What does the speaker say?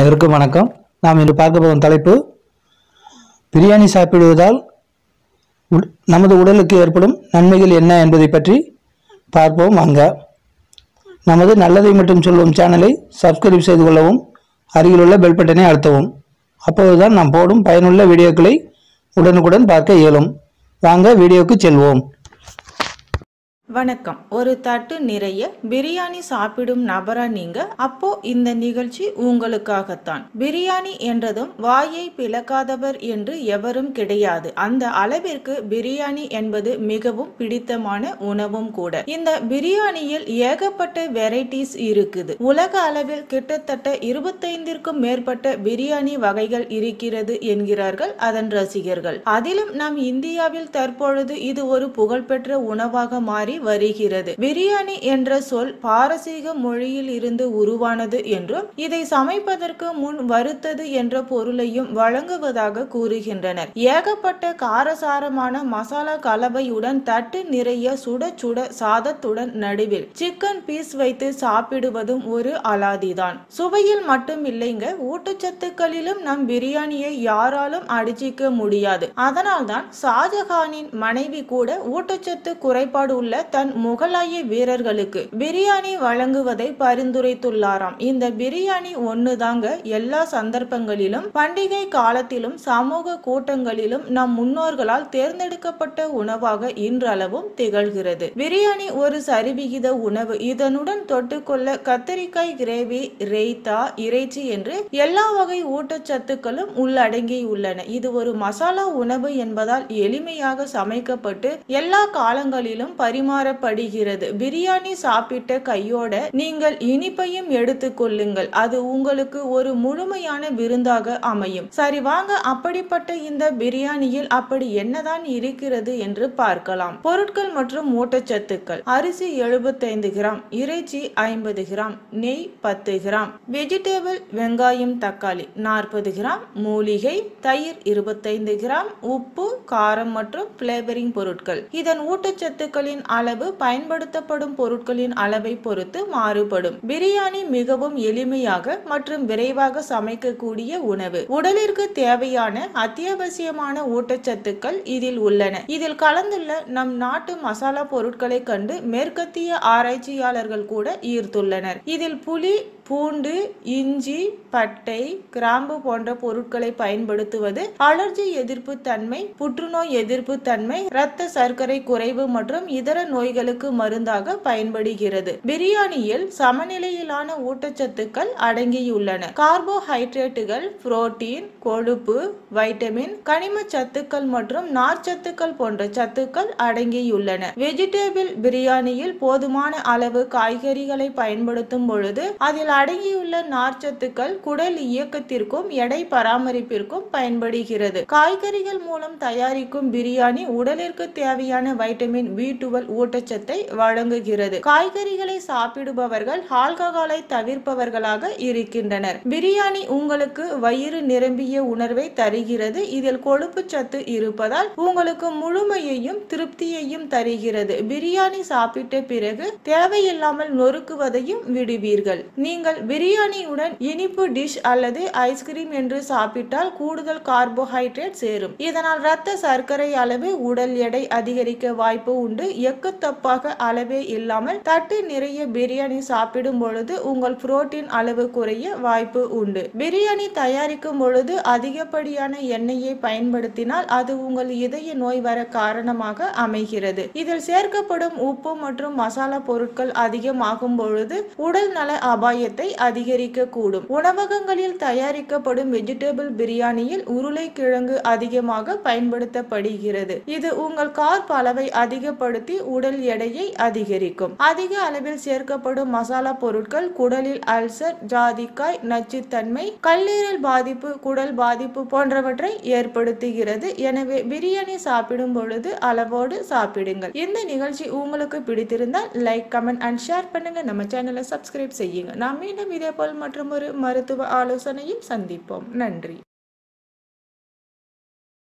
அனைவருக்கும் வணக்கம் நாம் இன்று பார்க்க போகும் தலைப்பு பிரியாணி சாப்பிடுவதால் உட்- நமது உடலுக்கு ஏற்படும் நன்மைகள் என்ன என்பதை பற்றி பார்ப்போம் வாங்க நமது நல்லதை மட்டும் சொல்லும் சேனலை சப்ஸ்கிரைப் செய்து கொள்ளவும் அருகிலுள்ள பெல் பட்டனை அழுத்தவும் அப்போதுதான் நாம் போடும் பயனுள்ள வீடியோக்களை உடனுக்குடன் பார்க்க இயலும் வாங்க வீடியோவுக்கு செல்வோம் வணக்கம் ஒரு தட்டு நிறைய பிரியாணி சாப்பிடும் நபரா நீங்க அப்போ இந்த நிகழ்ச்சி உங்களுக்காகத்தான் பிரியாணி என்றதும் வாயை பிளக்காதவர் என்று எவரும் கிடையாது அந்த அளவிற்கு பிரியாணி என்பது மிகவும் பிடித்தமான உணவும் கூட இந்த பிரியாணியில் ஏகப்பட்ட வெரைட்டிஸ் இருக்குது உலக அளவில் கிட்டத்தட்ட இருபத்தைந்திற்கும் மேற்பட்ட பிரியாணி வகைகள் இருக்கிறது என்கிறார்கள் அதன் ரசிகர்கள் அதிலும் நம் இந்தியாவில் தற்பொழுது இது ஒரு புகழ்பெற்ற உணவாக மாறி வருகிறது பிரியாணி என்ற சொல் பாரசீக மொழியில் இருந்து உருவானது என்றும் இதை சமைப்பதற்கு முன் வறுத்தது என்ற பொருளையும் வழங்குவதாக கூறுகின்றனர் ஏகப்பட்ட காரசாரமான மசாலா கலவையுடன் தட்டு நிறைய சுட சுட சாதத்துடன் நடுவில் சிக்கன் பீஸ் வைத்து சாப்பிடுவதும் ஒரு அலாதிதான் சுவையில் மட்டும் இல்லைங்க ஊட்டச்சத்துக்களிலும் நம் பிரியாணியை யாராலும் அடிச்சிக்க முடியாது அதனால்தான் ஷாஜஹானின் மனைவி கூட ஊட்டச்சத்து குறைபாடு உள்ள தன் முகலாய வீரர்களுக்கு பிரியாணி வழங்குவதை பரிந்துரைத்துள்ளாராம் இந்த பிரியாணி ஒண்ணுதாங்க எல்லா சந்தர்ப்பங்களிலும் பண்டிகை காலத்திலும் சமூக கூட்டங்களிலும் நம் முன்னோர்களால் தேர்ந்தெடுக்கப்பட்ட உணவாக இன்றளவும் திகழ்கிறது பிரியாணி ஒரு சரிவிகித உணவு இதனுடன் தொட்டுக்கொள்ள கத்தரிக்காய் கிரேவி ரெய்தா இறைச்சி என்று எல்லா வகை ஊட்டச்சத்துக்களும் உள்ளடங்கியுள்ளன இது ஒரு மசாலா உணவு என்பதால் எளிமையாக சமைக்கப்பட்டு எல்லா காலங்களிலும் பரிமாறப்படுகிறது பிரியாணி சாப்பிட்ட கையோட நீங்கள் இனிப்பையும் எடுத்துக்கொள்ளுங்கள் அது உங்களுக்கு ஒரு முழுமையான விருந்தாக அமையும் சரி வாங்க அப்படிப்பட்ட இந்த பிரியாணியில் அப்படி என்னதான் இருக்கிறது என்று பார்க்கலாம் பொருட்கள் மற்றும் ஊட்டச்சத்துக்கள் அரிசி 75 கிராம் இறைச்சி ஐம்பது கிராம் நெய் பத்து கிராம் வெஜிடபிள் வெங்காயம் தக்காளி நாற்பது கிராம் மூலிகை தயிர் இருபத்தைந்து கிராம் உப்பு காரம் மற்றும் பிளேவரிங் பொருட்கள் இதன் ஊட்டச்சத்துக்களின் அளவு பயன்படுத்தப்படும் பொருட்களின் அளவை பொறுத்து மாறுபடும் பிரியாணி மிகவும் எளிமையாக மற்றும் விரைவாக சமைக்கக்கூடிய உணவு உடலிற்கு தேவையான அத்தியாவசியமான ஊட்டச்சத்துக்கள் இதில் உள்ளன இதில் கலந்துள்ள நம் நாட்டு மசாலா பொருட்களை கண்டு மேற்கத்திய ஆராய்ச்சியாளர்கள் கூட ஈர்த்துள்ளனர் இதில் புலி பூண்டு இஞ்சி பட்டை கிராம்பு போன்ற பொருட்களை பயன்படுத்துவது அலர்ஜி எதிர்ப்பு தன்மை புற்றுநோய் எதிர்ப்பு தன்மை இரத்த சர்க்கரை குறைவு மற்றும் இதர நோய்களுக்கு மருந்தாக பயன்படுகிறது பிரியாணியில் சமநிலையிலான ஊட்டச்சத்துக்கள் அடங்கியுள்ளன கார்போஹைட்ரேட்டுகள் புரோட்டீன் கொழுப்பு வைட்டமின் கனிம சத்துக்கள் மற்றும் நார்ச்சத்துக்கள் போன்ற சத்துக்கள் அடங்கியுள்ளன வெஜிடபிள் பிரியாணியில் போதுமான அளவு காய்கறிகளை பயன்படுத்தும் பொழுது அதில் அடங்கியுள்ள நார்ச்சத்துக்கள் குடல் இயக்கத்திற்கும் எடை பராமரிப்பிற்கும் பயன்படுகிறது காய்கறிகள் மூலம் தயாரிக்கும் பிரியாணி உடலிற்கு தேவையான வைட்டமின் பி டுவெல் ஊட்டச்சத்தை வழங்குகிறது காய்கறிகளை சாப்பிடுபவர்கள் ஆல்கஹாலை தவிர்ப்பவர்களாக இருக்கின்றனர் பிரியாணி உங்களுக்கு வயிறு நிரம்பிய உணர்வை தருகிறது இதில் கொழுப்பு சத்து இருப்பதால் உங்களுக்கு முழுமையையும் திருப்தியையும் தருகிறது பிரியாணி சாப்பிட்ட பிறகு தேவையில்லாமல் நொறுக்குவதையும் விடுவீர்கள் நீங்கள் பிரியாணியுடன் இனிப்பு டிஷ் அல்லது ஐஸ்கிரீம் என்று சாப்பிட்டால் கூடுதல் கார்போஹைட்ரேட் சேரும் இதனால் இரத்த சர்க்கரை அளவு உடல் எடை அதிகரிக்க வாய்ப்பு உண்டு எக்குத்தப்பாக அளவே இல்லாமல் தட்டு நிறைய பிரியாணி சாப்பிடும் பொழுது உங்கள் புரோட்டீன் அளவு குறைய வாய்ப்பு உண்டு பிரியாணி தயாரிக்கும் பொழுது அதிகப்படியான எண்ணெயை பயன்படுத்தினால் அது உங்கள் இதய நோய் வர காரணமாக அமைகிறது இதில் சேர்க்கப்படும் உப்பு மற்றும் மசாலா பொருட்கள் அதிகமாகும் பொழுது உடல் நல அபாயத்தை அதிகரிக்க கூடும் உணவகங்களில் தயாரிக்கப்படும் வெஜிடபிள் பிரியாணியில் உருளைக்கிழங்கு அதிகமாக பயன்படுத்தப்படுகிறது இது உங்கள் கார்ப் அளவை அதிகப்படுத்தி உடல் எடையை அதிகரிக்கும் அதிக அளவில் சேர்க்கப்படும் மசாலா பொருட்கள் குடலில் அல்சர் ஜாதிக்காய் நச்சுத்தன்மை கல்லீரல் பாதிப்பு குடல் பாதிப்பு போன்றவற்றை ஏற்படுத்துகிறது எனவே பிரியாணி சாப்பிடும் பொழுது அளவோடு சாப்பிடுங்கள் இந்த நிகழ்ச்சி உங்களுக்கு பிடித்திருந்தால் லைக் கமெண்ட் அண்ட் ஷேர் பண்ணுங்க நம்ம சேனலை சப்ஸ்கிரைப் செய்யுங்க நாம் மீண்டும் இதே போல் மற்றும் ஒரு மருத்துவ ஆலோசனையில் சந்திப்போம் நன்றி